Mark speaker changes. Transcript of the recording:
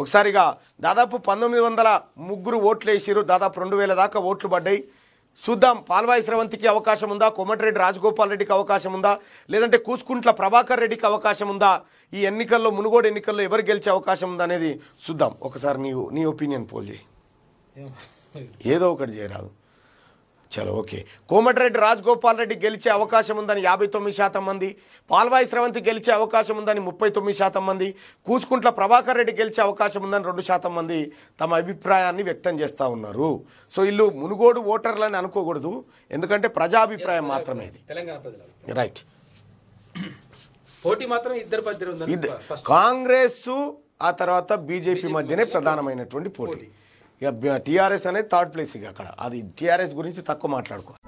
Speaker 1: ఒకసారిగా దాదాపు పంతొమ్మిది వందల ముగ్గురు ఓట్లు వేసిరు దాదాపు రెండు వేల దాకా ఓట్లు పడ్డాయి చూద్దాం పాల్వాయి స్రవంతికి అవకాశం ఉందా కోమటిరెడ్డి రాజగోపాల్ రెడ్డికి అవకాశం ఉందా లేదంటే కూసుకుంట్ల ప్రభాకర్ రెడ్డికి అవకాశం ఉందా ఈ ఎన్నికల్లో మునుగోడు ఎన్నికల్లో ఎవరు గెలిచే అవకాశం ఉందా అనేది చూద్దాం ఒకసారి నీ నీ ఒపీనియన్ పోల్ చేయి ఏదో ఒకటి చేయరాదు చలో ఓకే కోమటిరెడ్డి రాజగోపాల్ రెడ్డి గెలిచే అవకాశం ఉందని యాభై తొమ్మిది శాతం మంది పాల్వాయి స్రవంతి గెలిచే అవకాశం ఉందని ముప్పై తొమ్మిది శాతం మంది కూసుకుంట్ల ప్రభాకర్ రెడ్డి గెలిచే అవకాశం ఉందని రెండు శాతం మంది తమ అభిప్రాయాన్ని వ్యక్తం చేస్తూ ఉన్నారు సో వీళ్ళు మునుగోడు ఓటర్లని అనుకోకూడదు ఎందుకంటే ప్రజాభిప్రాయం మాత్రమే ఇది
Speaker 2: తెలంగాణ ప్రజలు
Speaker 1: రైట్
Speaker 2: పోటీ మాత్రం ఇద్దరు పద్దరు ఉందని
Speaker 1: ఇది
Speaker 2: స్పష్టం.
Speaker 1: కాంగ్రెస్ ఆ తర్వాత బీజేపీ మధ్యనే ప్రధానమైనటువంటి పోటీ ఇక టీఆర్ఎస్ అనేది థర్డ్ ప్లేస్ ఇక అక్కడ అది టీఆర్ఎస్ గురించి తక్కువ మాట్లాడుకో